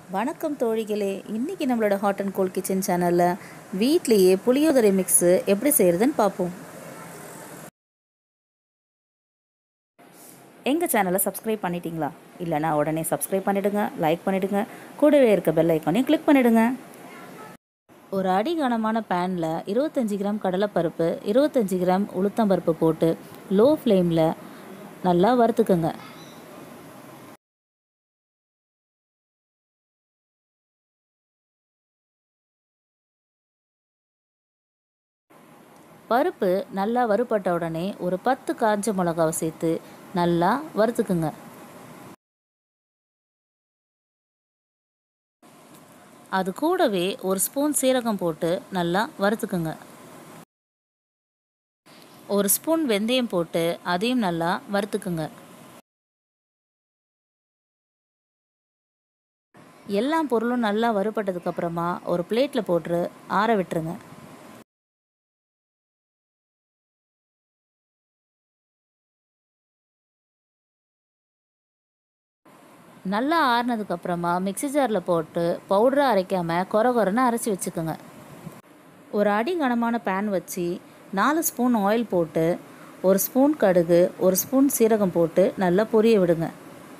வணக்கம் தோழிகளே இன்றைக்கி நம்மளோட ஹாட் அண்ட் கோல்ட் கிச்சன் சேனலில் வீட்லேயே புளியோதரை மிக்ஸு எப்படி செய்கிறதுன்னு பார்ப்போம் எங்கள் சேனலை சப்ஸ்கிரைப் பண்ணிட்டீங்களா இல்லைனா உடனே சப்ஸ்கிரைப் பண்ணிவிடுங்க லைக் பண்ணிவிடுங்க கூடவே இருக்க பெல் ஐக்கானையும் கிளிக் பண்ணிவிடுங்க ஒரு அடி கனமான பேனில் இருபத்தஞ்சி கிராம் கடலைப்பருப்பு இருபத்தஞ்சி கிராம் உளுத்தம்பருப்பு போட்டு லோ ஃப்ளேமில் நல்லா வறுத்துக்குங்க பருப்பு நல்லா வறுபட்ட உடனே ஒரு பத்து காஞ்ச மிளகாவை சேர்த்து நல்லா வறுத்துக்குங்க அது கூடவே ஒரு ஸ்பூன் சீரகம் போட்டு நல்லா வறுத்துக்குங்க ஒரு ஸ்பூன் வெந்தயம் போட்டு அதையும் நல்லா வறுத்துக்குங்க எல்லா பொருளும் நல்லா வறுபட்டதுக்கப்புறமா ஒரு பிளேட்டில் போட்டு ஆற விட்டுருங்க நல்லா ஆறுனதுக்கப்புறமா மிக்ஸி ஜாரில் போட்டு பவுடராக அரைக்காமல் கொர கொரன்னு அரைச்சி வச்சுக்கோங்க ஒரு அடி கனமான பேன் வச்சு நாலு ஸ்பூன் ஆயில் போட்டு ஒரு ஸ்பூன் கடுகு ஒரு ஸ்பூன் சீரகம் போட்டு நல்லா பொரிய விடுங்க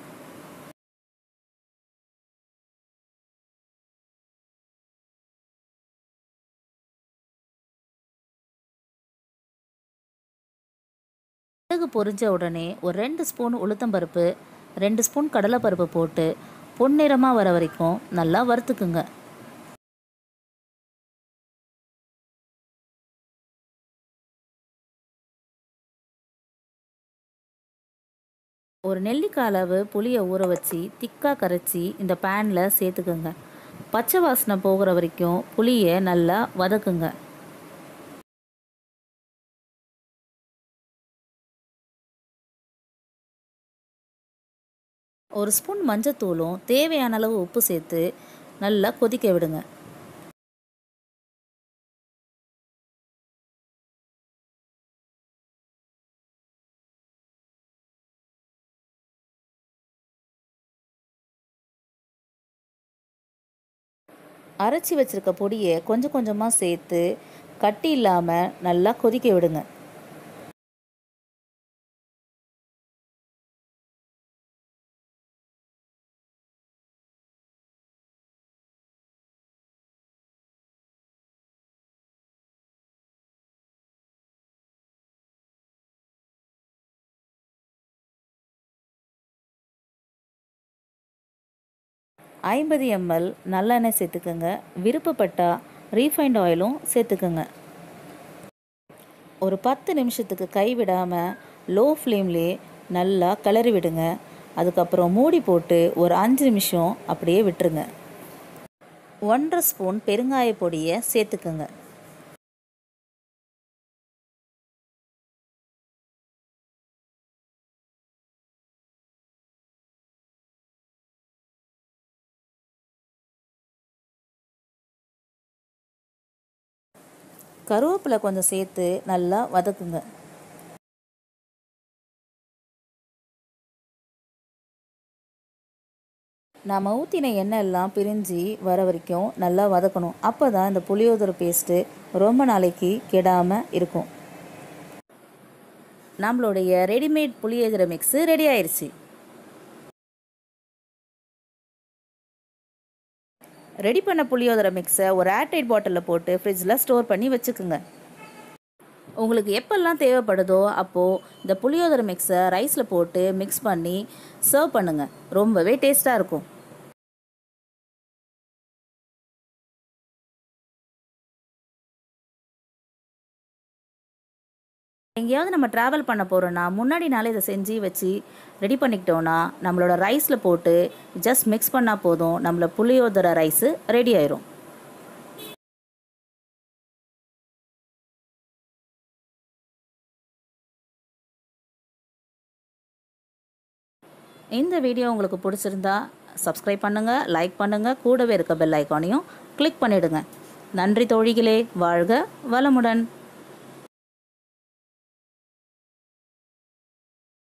கடுகு பொரிஞ்ச உடனே ஒரு ரெண்டு ஸ்பூன் உளுத்தம்பருப்பு ரெண்டு ஸ்பூன் கடலைப்பருப்பு போட்டு பொன்னிறமாக வர வரைக்கும் நல்லா வறுத்துக்குங்க ஒரு நெல்லிக்காய் அளவு புளியை ஊற வச்சு திக்காக கரைச்சி இந்த பேனில் சேர்த்துக்குங்க பச்சை வாசனை போகிற வரைக்கும் புளியை நல்லா வதக்குங்க ஒரு ஸ்பூன் மஞ்சத்தூளும் தேவையான அளவு உப்பு சேர்த்து நல்லா கொதிக்க விடுங்க அரைச்சி வச்சிருக்க பொடியை கொஞ்சம் கொஞ்சமாக சேர்த்து கட்டி இல்லாமல் நல்லா கொதிக்க விடுங்க ஐம்பது எம்எல் நல்லெண்ணெய் சேர்த்துக்கோங்க விருப்பப்பட்டால் ரீஃபைண்ட் ஆயிலும் சேர்த்துக்கோங்க ஒரு பத்து நிமிஷத்துக்கு கைவிடாமல் லோ ஃப்ளேம்லேயே நல்லா கிளறி விடுங்க அதுக்கப்புறம் மூடி போட்டு ஒரு அஞ்சு நிமிஷம் அப்படியே விட்டுருங்க ஒன்றரை ஸ்பூன் பெருங்காய பொடியை சேர்த்துக்கோங்க கருவேப்பிலை கொஞ்சம் சேர்த்து நல்லா வதக்குங்க நாம் ஊற்றின எண்ணெய் எல்லாம் பிரிஞ்சு வர வரைக்கும் நல்லா வதக்கணும் அப்போ தான் இந்த புளியோதரை பேஸ்ட்டு ரொம்ப நாளைக்கு கெடாமல் இருக்கும் நம்மளுடைய ரெடிமேட் புளியோதரை மிக்ஸு ரெடி ஆயிடுச்சு ரெடி பண்ண புளியோதரை மிக்ஸை ஒரு ஏர்டைட் பாட்டிலில் போட்டு ஃப்ரிட்ஜில் ஸ்டோர் பண்ணி வச்சுக்குங்க உங்களுக்கு எப்பெல்லாம் தேவைப்படுதோ அப்போது இந்த புளியோதரை மிக்ஸை ரைஸில் போட்டு மிக்ஸ் பண்ணி சர்வ் பண்ணுங்கள் ரொம்பவே டேஸ்ட்டாக இருக்கும் எங்கேயாவது நம்ம ட்ராவல் பண்ண போகிறோன்னா முன்னாடி நாளே இதை செஞ்சு வச்சு ரெடி பண்ணிக்கிட்டோன்னா நம்மளோட ரைஸில் போட்டு ஜஸ்ட் மிக்ஸ் பண்ணால் போதும் நம்மள புளியோதரை ரைஸு ரெடி ஆயிரும் இந்த வீடியோ உங்களுக்கு பிடிச்சிருந்தா சப்ஸ்கிரைப் பண்ணுங்கள் லைக் பண்ணுங்கள் கூடவே இருக்க பெல் ஐக்கானையும் கிளிக் பண்ணிவிடுங்க நன்றி தோழிகளே வாழ்க வளமுடன்